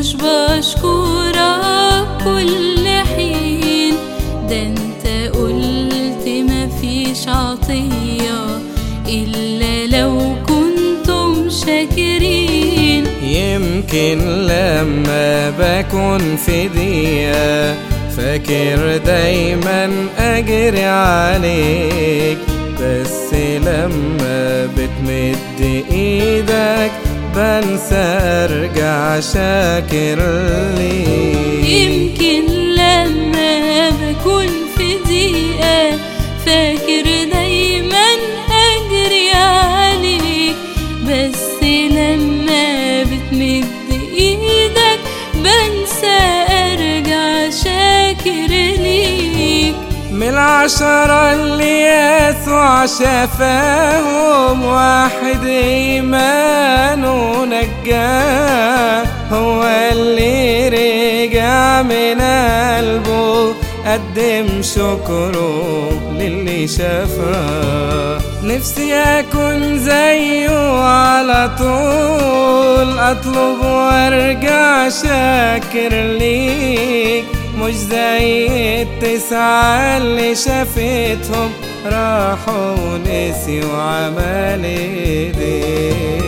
مش بشكرك كل حين ده انت قلت مفيش عطية إلا لو كنتم شاكرين يمكن لما بكون في دقيقة فاكر دايما أجري عليك بس لما بتمد إيدك بنسى أرجع شاكر ليك يمكن لما بكون في ضيقة فاكر دايما أجري عليك بس لما بتمد إيدك بنسى أرجع شاكر ليك من العشرة اللي يسوع شفاهم واحد إيمانه نجاه هو اللي رجع من قلبه قدم شكره للي شفاه نفسي أكون زيه على طول أطلب وأرجع شاكر ليك مش زي التسعة اللي شافتهم راحوا ونسيوا عمل ايديك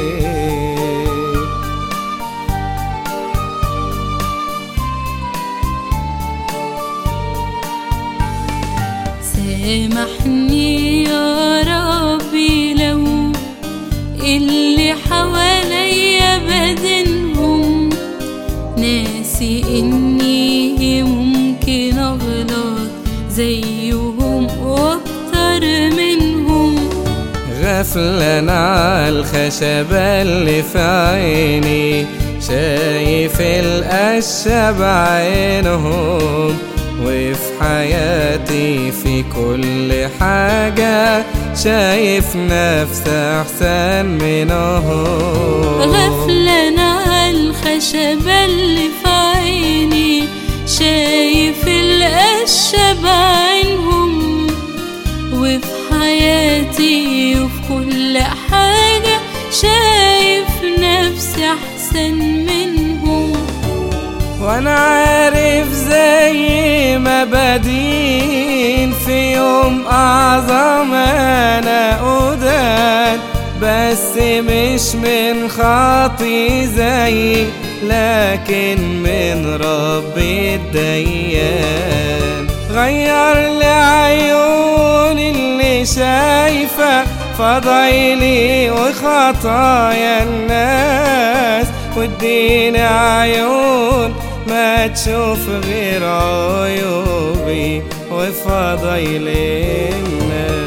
سامحني يا ربي لو اللي حواليا بدنهم ناسي اني ممكن اغلط زيهم واكتر منهم غفلان عالخشبة اللي في عيني شايف القشة بعينهم وفي حياتي في كل حاجة شايف نفسي أحسن منهم غفلان عالخشبة اللي في عيني شايف القشة بعينهم وفي حياتي وفي كل حاجة شايف نفسي أحسن منهم وانا عارف زي ما بدين في يوم اعظم انا قدام بس مش من خاطي زي لكن من ربي الديان غير لي عيون اللي شايفة فضايلي وخطايا الناس واديني عيون ما تشوف غير عيوبي وفضايل الناس